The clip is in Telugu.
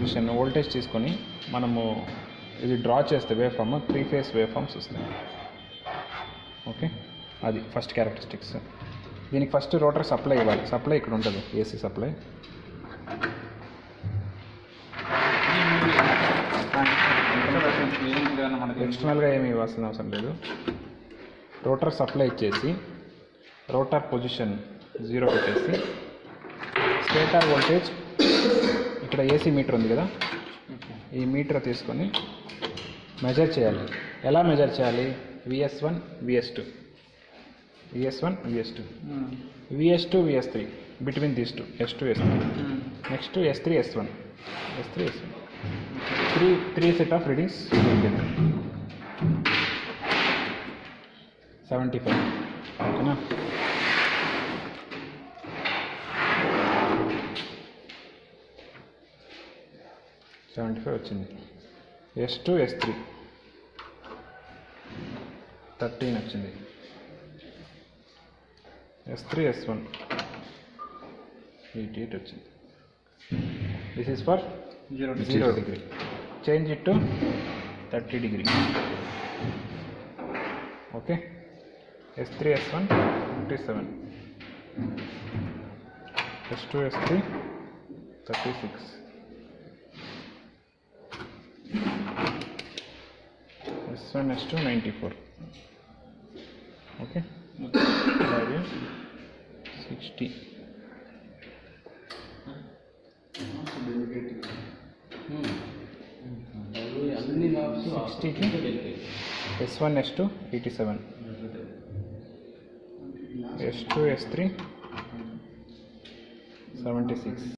పొజిషన్ వోల్టేజ్ తీసుకొని మనము ఇది డ్రా చేస్తే wave form three phase wave forms వస్తాయి ఓకే అది ఫస్ట్ క్యారెక్టరిస్టిక్స్ దీనికి ఫస్ట్ రోటర్ సప్లై ఇవ్వాలి సప్లై ఇక్కడ ఉంటుంది ఏసీ సప్లై ఎక్స్టర్నల్గా ఏమి ఇవ్వాల్సిన అవసరం లేదు రోటర్ సప్లై ఇచ్చేసి రోటర్ పొజిషన్ జీరో పెట్టేసి స్టేటర్ వోల్టేజ్ ఇక్కడ ఏసీ మీటర్ ఉంది కదా ఈ మీటర్ తీసుకొని మెజర్ చేయాలి ఎలా మెజర్ చేయాలి VS one VS two VS one VS two VS two VS three between these two S two S three next S three S one S three S one three three set of readings seventy five ఓకేనా సెవెంటీ ఫైవ్ వచ్చింది S two S three thirteen వచ్చింది S three S one eighty eight వచ్చింది this is for zero zero degree change it to thirty degree okay S three S one fifty seven S two S three thirty six S one S two ninety four okay అలాగే సిక్స్టీ అన్ని మార్క్స్ సిక్స్టీకి S one S two eighty seven S two S three seventy six